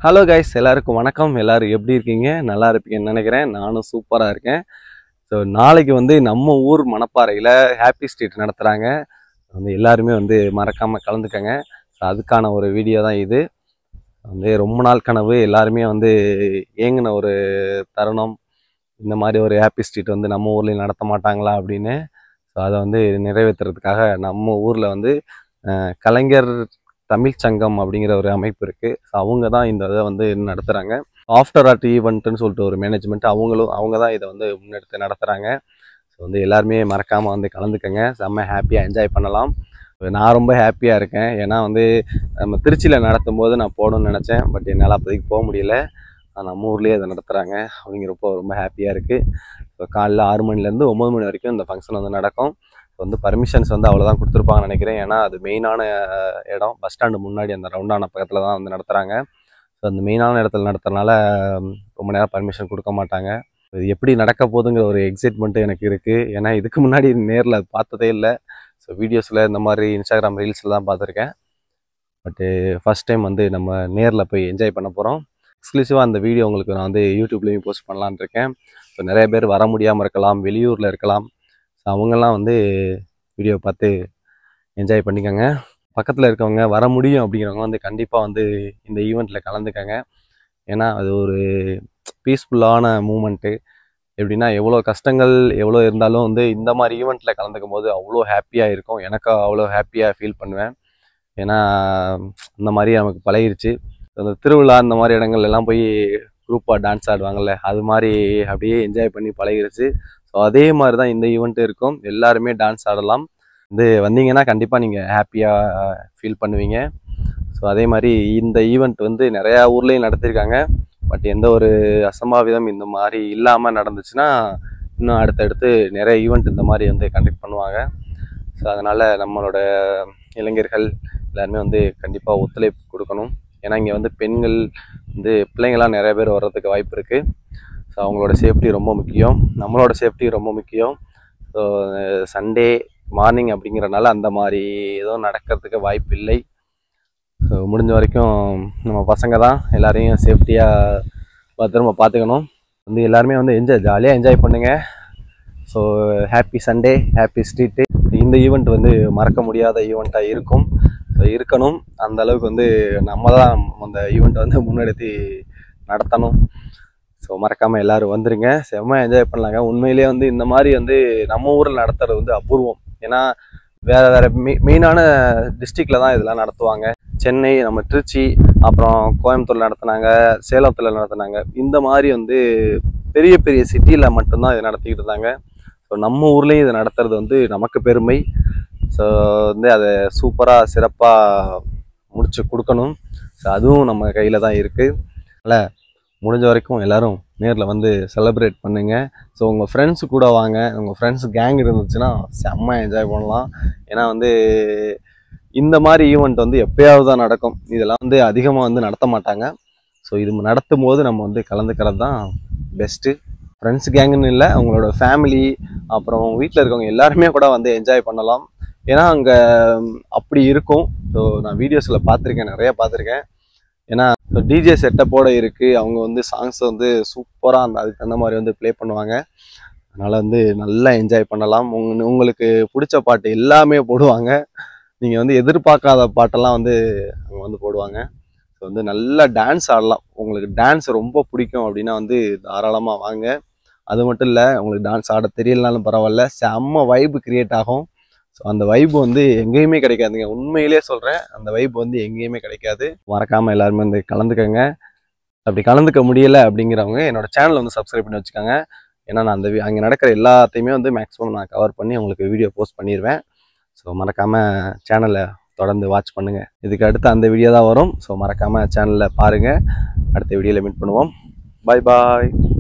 hello guys எல்லாருக்கும் வணக்கம் எல்லாரும் எப்படி இருக்கீங்க நல்லா இருப்பீங்கன்னு நினைக்கிறேன் நானும் சூப்பராக இருக்கேன் ஸோ நாளைக்கு வந்து நம்ம ஊர் மணப்பாறையில் ஹாப்பி ஸ்ட்ரீட் நடத்துகிறாங்க வந்து எல்லாருமே வந்து மறக்காமல் கலந்துக்கங்க ஸோ அதுக்கான ஒரு வீடியோ தான் இது வந்து ரொம்ப நாள் கனவு எல்லாருமே வந்து ஏங்கின ஒரு தருணம் இந்த மாதிரி ஒரு ஹாப்பி ஸ்ட்ரீட் வந்து நம்ம ஊர்லேயும் நடத்த மாட்டாங்களா அப்படின்னு ஸோ அதை வந்து நிறைவேற்றுறதுக்காக நம்ம ஊரில் வந்து அஹ், கலைஞர் தமிழ் சங்கம் அப்படிங்கிற ஒரு அமைப்பு இருக்குது ஸோ அவங்க தான் இந்த இதை வந்து நடத்துகிறாங்க ஆஃப்டர் ஆர்ட் ஈவெண்ட்டுன்னு சொல்லிட்டு ஒரு மேனேஜ்மெண்ட் அவங்களும் அவங்க தான் இதை வந்து முன்னெடுத்து நடத்துகிறாங்க ஸோ வந்து எல்லாருமே மறக்காமல் வந்து கலந்துக்கங்க செம்ம ஹாப்பியாக என்ஜாய் பண்ணலாம் நான் ரொம்ப ஹாப்பியாக இருக்கேன் ஏன்னா வந்து நம்ம திருச்சியில் நடத்தும் போது நான் போகணும்னு நினச்சேன் பட் என்னால் அப்போதைக்கு போக முடியல ஆனா நம்ம ஊர்லேயே அதை நடத்துகிறாங்க அப்படிங்கிறப்போ ரொம்ப ஹாப்பியாக இருக்குது ஸோ காலைல ஆறு மணிலேருந்து ஒம்பது மணி வரைக்கும் இந்த ஃபங்க்ஷன் வந்து நடக்கும் வந்து பர்மிஷன்ஸ் வந்து அவ்வளோதான் கொடுத்துருப்பாங்கன்னு நினைக்கிறேன் ஏன்னா அது மெயினான இடம் பஸ் ஸ்டாண்டு முன்னாடி அந்த ரவுண்டான பக்கத்தில் தான் வந்து நடத்துகிறாங்க ஸோ அந்த மெயினான இடத்துல நடத்துறதுனால ம், ரொம்ப நேரம் பர்மிஷன் கொடுக்க மாட்டாங்க இது எப்படி நடக்க போகுதுங்கிற ஒரு எக்ஸைட்மெண்ட்டு எனக்கு இருக்குது ஏன்னா இதுக்கு முன்னாடி நேரில் பார்த்ததே இல்லை ஸோ வீடியோஸில் இந்த மாதிரி இன்ஸ்டாகிராம் ரீல்ஸில் தான் பார்த்துருக்கேன் பட்டு ஃபஸ்ட் டைம் வந்து நம்ம நேரில் போய் என்ஜாய் பண்ண போகிறோம் எக்ஸ்க்ளூசிவாக அந்த வீடியோ உங்களுக்கு நான் வந்து யூடியூப்லேயும் போஸ்ட் பண்ணலான்னு இருக்கேன் ஸோ நிறைய பேர் வர முடியாமல் இருக்கலாம் வெளியூரில் இருக்கலாம் ஸோ அவங்கெல்லாம் வந்து வீடியோ பார்த்து என்ஜாய் பண்ணிக்கோங்க பக்கத்தில் இருக்கவங்க வர முடியும் அப்படிங்கிறவங்க வந்து கண்டிப்பாக வந்து இந்த ஈவெண்ட்டில் கலந்துக்கங்க ஏன்னா அது ஒரு பீஸ்ஃபுல்லான மூமெண்ட்டு எப்படின்னா எவ்வளோ கஷ்டங்கள் எவ்வளோ இருந்தாலும் வந்து இந்த மாதிரி ஈவெண்ட்டில் கலந்துக்கும் போது அவ்வளோ ஹாப்பியாக இருக்கும் எனக்கு அவ்வளோ ஹாப்பியாக ஃபீல் பண்ணுவேன் ஏன்னா இந்த மாதிரி நமக்கு பழகிருச்சு அந்த திருவிழா இந்த மாதிரி இடங்கள்ல எல்லாம் போய் குரூப்பாக டான்ஸ் ஆடுவாங்கல்ல அது மாதிரி அப்படியே என்ஜாய் பண்ணி பழகிருச்சு ஸோ அதே மாதிரி தான் இந்த ஈவெண்ட்டு இருக்கும் எல்லாருமே டான்ஸ் ஆடலாம் வந்து வந்தீங்கன்னா கண்டிப்பாக நீங்கள் ஹாப்பியாக ஃபீல் பண்ணுவீங்க ஸோ அதே மாதிரி இந்த ஈவெண்ட் வந்து நிறையா ஊர்லேயும் நடத்தியிருக்காங்க பட் எந்த ஒரு அசம்பாவிதம் இந்த மாதிரி இல்லாமல் நடந்துச்சுன்னா இன்னும் அடுத்தடுத்து நிறைய ஈவெண்ட் இந்த மாதிரி வந்து கண்டக்ட் பண்ணுவாங்க ஸோ அதனால் நம்மளோட இளைஞர்கள் எல்லாருமே வந்து கண்டிப்பாக ஒத்துழைப்பு கொடுக்கணும் ஏன்னா இங்கே வந்து பெண்கள் வந்து பிள்ளைங்களாம் நிறைய பேர் வர்றதுக்கு வாய்ப்பு இருக்குது ஸோ அவங்களோட சேஃப்டி ரொம்ப முக்கியம் நம்மளோட சேஃப்டி ரொம்ப முக்கியம் ஸோ சண்டே மார்னிங் அப்படிங்கிறனால அந்த மாதிரி எதுவும் நடக்கிறதுக்கு வாய்ப்பு இல்லை ஸோ முடிஞ்ச வரைக்கும் நம்ம பசங்க தான் எல்லாரையும் சேஃப்டியாக பத்திரமா பார்த்துக்கணும் வந்து எல்லாருமே வந்து என்ஜாய் ஜாலியாக என்ஜாய் பண்ணுங்கள் so happy Sunday happy street இந்த ஈவெண்ட் வந்து மறக்க முடியாத ஈவெண்ட்டாக இருக்கும் ஸோ இருக்கணும் அந்த அளவுக்கு வந்து நம்ம தான் அந்த ஈவெண்ட்டை வந்து முன்னெடுத்து நடத்தணும் ஸோ மறக்காமல் எல்லோரும் வந்துருங்க செம்ம என்ஜாய் பண்ணலாங்க உண்மையிலேயே வந்து இந்த மாதிரி வந்து நம்ம ஊரில் நடத்துறது வந்து அபூர்வம் ஏன்னா வேறு வேறு மெ மெயினான டிஸ்ட்ரிக்டில் தான் இதெல்லாம் நடத்துவாங்க சென்னை நம்ம திருச்சி அப்புறம் கோயம்புத்தூர் நடத்துனாங்க சேலத்தில் நடத்துனாங்க இந்த மாதிரி வந்து பெரிய பெரிய சிட்டியில் மட்டும்தான் இதை நடத்திக்கிட்டு இருந்தாங்க ஸோ நம்ம ஊர்லேயும் இதை நடத்துறது வந்து நமக்கு பெருமை ஸோ வந்து அதை சூப்பராக சிறப்பாக முடிச்சு கொடுக்கணும் ஸோ அதுவும் நம்ம கையில் தான் இருக்குது அதனால் முடிஞ்ச வரைக்கும் எல்லாரும் நேரில் வந்து செலிப்ரேட் பண்ணுங்க ஸோ உங்கள் ஃப்ரெண்ட்ஸு கூட வாங்க உங்கள் ஃப்ரெண்ட்ஸ் கேங் இருந்துச்சுன்னா செம்ம என்ஜாய் பண்ணலாம் ஏன்னா வந்து இந்த மாதிரி ஈவெண்ட் வந்து எப்பயாவது தான் நடக்கும் இதெல்லாம் வந்து அதிகமாக வந்து நடத்த மாட்டாங்க ஸோ இது நடத்தும் போது நம்ம வந்து கலந்துக்கிறது தான் பெஸ்ட்டு ஃப்ரெண்ட்ஸ் கேங்குன்னு இல்லை உங்களோட ஃபேமிலி அப்புறம் வீட்டில் இருக்கவங்க எல்லாருமே கூட வந்து என்ஜாய் பண்ணலாம் ஏன்னா அங்கே அப்படி இருக்கும் ஸோ நான் வீடியோஸில் பார்த்துருக்கேன் நிறைய பார்த்துருக்கேன் ஏன்னா டிஜே செட்டப்போட இருக்குது அவங்க வந்து சாங்ஸ் வந்து சூப்பராக அந்த அதுக்கு அந்த மாதிரி வந்து ப்ளே பண்ணுவாங்க அதனால் வந்து நல்லா என்ஜாய் பண்ணலாம் உங்க உங்களுக்கு பிடிச்ச பாட்டு எல்லாமே போடுவாங்க நீங்கள் வந்து எதிர்பார்க்காத பாட்டெல்லாம் வந்து அவங்க வந்து போடுவாங்க ஸோ வந்து நல்லா டான்ஸ் ஆடலாம் உங்களுக்கு டான்ஸ் ரொம்ப பிடிக்கும் அப்படின்னா வந்து தாராளமாக வாங்க அது மட்டும் இல்லை உங்களுக்கு டான்ஸ் ஆட தெரியலனாலும் பரவாயில்ல செம்ம வைப்பு கிரியேட் ஆகும் ஸோ அந்த வைப் வந்து எங்கேயுமே கிடைக்காதுங்க உண்மையிலேயே சொல்கிறேன் அந்த வைப் வந்து எங்கேயுமே கிடைக்காது மறக்காமல் எல்லாருமே வந்து கலந்துக்கங்க அப்படி கலந்துக்க முடியல அப்படிங்கிறவங்க என்னோட சேனலை வந்து சப்ஸ்கிரைப் பண்ணி வச்சுக்கோங்க ஏன்னா நான் அந்த வி- அங்கே நடக்கிற எல்லாத்தையுமே வந்து மேக்ஸிமம் நான் கவர் பண்ணி உங்களுக்கு வீடியோ போஸ்ட் பண்ணிடுவேன் ஸோ மறக்காமல் சேனலை தொடர்ந்து வாட்ச் பண்ணுங்கள் இதுக்கு அடுத்து அந்த வீடியோ தான் வரும் ஸோ மறக்காமல் சேனலில் பாருங்கள் அடுத்த வீடியோவில் மீட் பண்ணுவோம் பாய் பாய்